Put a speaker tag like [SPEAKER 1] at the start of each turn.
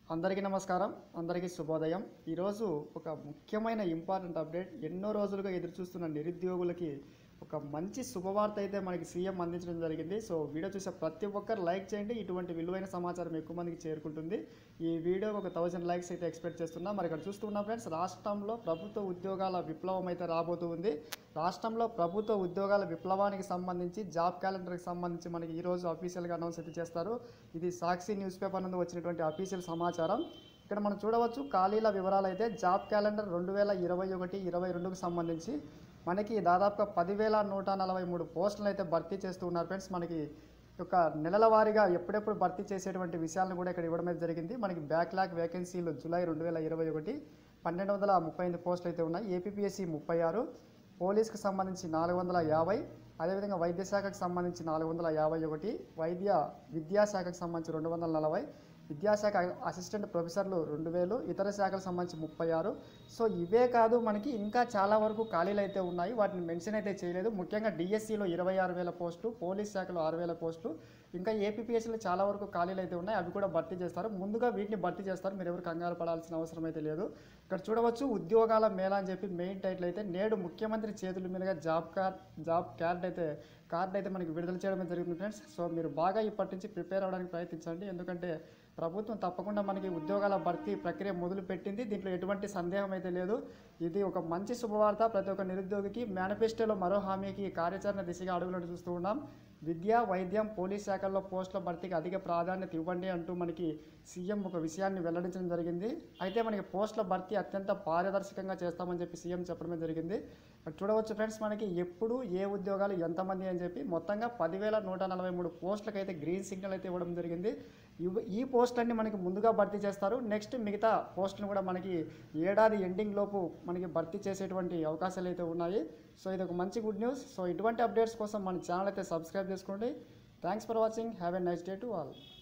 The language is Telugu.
[SPEAKER 1] అందరికీ నమస్కారం అందరికీ శుభోదయం ఈరోజు ఒక ముఖ్యమైన ఇంపార్టెంట్ అప్డేట్ ఎన్నో రోజులుగా ఎదురు చూస్తున్న నిరుద్యోగులకి ఒక మంచి శుభవార్త అయితే మనకి సీఎం అందించడం జరిగింది సో వీడియో చూసే ప్రతి ఒక్కరు లైక్ చేయండి ఇటువంటి విలువైన సమాచారం ఎక్కువ మందికి చేరుకుంటుంది ఈ వీడియో ఒక థౌజండ్ లైక్స్ అయితే ఎక్స్పెక్ట్ చేస్తున్నా మరి ఇక్కడ చూస్తున్నాం ఫ్రెండ్స్ రాష్ట్రంలో ప్రభుత్వ ఉద్యోగాల విప్లవం అయితే రాబోతుంది రాష్ట్రంలో ప్రభుత్వ ఉద్యోగాల విప్లవానికి సంబంధించి జాబ్ క్యాలెండర్కి సంబంధించి మనకి ఈరోజు అఫీషియల్గా అనౌన్స్ అయితే చేస్తారు ఇది సాక్షి న్యూస్ పేపర్ నుండి వచ్చినటువంటి అఫీషియల్ సమాచారం ఇక్కడ మనం చూడవచ్చు ఖాళీల వివరాలు అయితే జాబ్ క్యాలెండర్ రెండు వేల ఇరవై ఒకటి ఇరవై రెండుకు సంబంధించి మనకి దాదాపుగా పదివేల నూట నలభై మూడు పోస్టులను అయితే భర్తీ చేస్తూ ఉన్నారు ఫ్రెండ్స్ మనకి ఒక నెలల వారీగా ఎప్పుడెప్పుడు భర్తీ చేసేటువంటి విషయాలను కూడా ఇక్కడ ఇవ్వడం అయితే జరిగింది మనకి బ్యాక్లాగ్ వేకెన్సీలు జూలై రెండు వేల ఇరవై ఒకటి పన్నెండు వందల ముప్పై ఎనిమిది పోస్టులు అయితే ఉన్నాయి ఏపీఎస్సి ముప్పై ఆరు పోలీస్కి సంబంధించి నాలుగు వందల యాభై అదేవిధంగా వైద్య శాఖకు సంబంధించి నాలుగు వందల యాభై ఒకటి వైద్య విద్యాశాఖకు సంబంధించి రెండు వందల నలభై విద్యాశాఖ అసిస్టెంట్ ప్రొఫెసర్లు రెండు వేలు ఇతర శాఖలకు సంబంధించి ముప్పై ఆరు సో ఇవే కాదు మనకి ఇంకా చాలా వరకు ఖాళీలు అయితే ఉన్నాయి వాటిని మెన్షన్ అయితే చేయలేదు ముఖ్యంగా డిఎస్సిలో ఇరవై ఆరు వేల పోస్టు పోలీస్ శాఖలో ఆరు వేల పోస్టు ఇంకా ఏపీఎస్సీలో చాలా వరకు ఖాళీలు అయితే ఉన్నాయి అవి కూడా భర్తీ చేస్తారు ముందుగా వీటిని భర్తీ చేస్తారు మీరు ఎవరు కంగారు పడాల్సిన అవసరం అయితే లేదు ఇక్కడ చూడవచ్చు ఉద్యోగాల మేళ అని చెప్పి మెయిన్ టైటిల్ అయితే నేడు ముఖ్యమంత్రి చేతుల మీదుగా జాబ్ కార్డ్ జాబ్ కార్డ్ అయితే కార్డ్ అయితే మనకి విడుదల చేయడం జరిగింది ఫ్రెండ్స్ సో మీరు బాగా ఇప్పటి నుంచి ప్రిపేర్ అవ్వడానికి ప్రయత్నించండి ఎందుకంటే ప్రభుత్వం తప్పకుండా మనకి ఉద్యోగాల భర్తీ ప్రక్రియ మొదలు పెట్టింది దీంట్లో ఎటువంటి సందేహం అయితే లేదు ఇది ఒక మంచి శుభవార్త ప్రతి ఒక్క నిరుద్యోగికి మేనిఫెస్టోలో మరో హామీకి కార్యాచరణ దిశగా అడుగులను చూస్తూ ఉన్నాం విద్య వైద్యం పోలీస్ శాఖల్లో పోస్టుల భర్తీకి అధిక ప్రాధాన్యత ఇవ్వండి అంటూ మనకి సీఎం ఒక విషయాన్ని వెల్లడించడం జరిగింది అయితే మనకి పోస్టుల భర్తీ అత్యంత పారదర్శకంగా చేస్తామని చెప్పి సీఎం చెప్పడమే జరిగింది ఇక్కడ చూడవచ్చు ఫ్రెండ్స్ మనకి ఎప్పుడు ఏ ఉద్యోగాలు ఎంతమంది అని చెప్పి మొత్తంగా పదివేల నూట నలభై మూడు పోస్టులకు అయితే గ్రీన్ సిగ్నల్ అయితే ఇవ్వడం జరిగింది ఇవ్- ఈ పోస్టులన్నీ మనకి ముందుగా భర్తీ చేస్తారు నెక్స్ట్ మిగతా పోస్టులను కూడా మనకి ఏడాది ఎండింగ్ లోపు మనకి భర్తీ చేసేటువంటి అవకాశాలు అయితే ఉన్నాయి సో ఇది ఒక మంచి గుడ్ న్యూస్ సో ఇటువంటి అప్డేట్స్ కోసం మన ఛానల్ అయితే సబ్స్క్రైబ్ చేసుకోండి thanks for watching have a nice day to all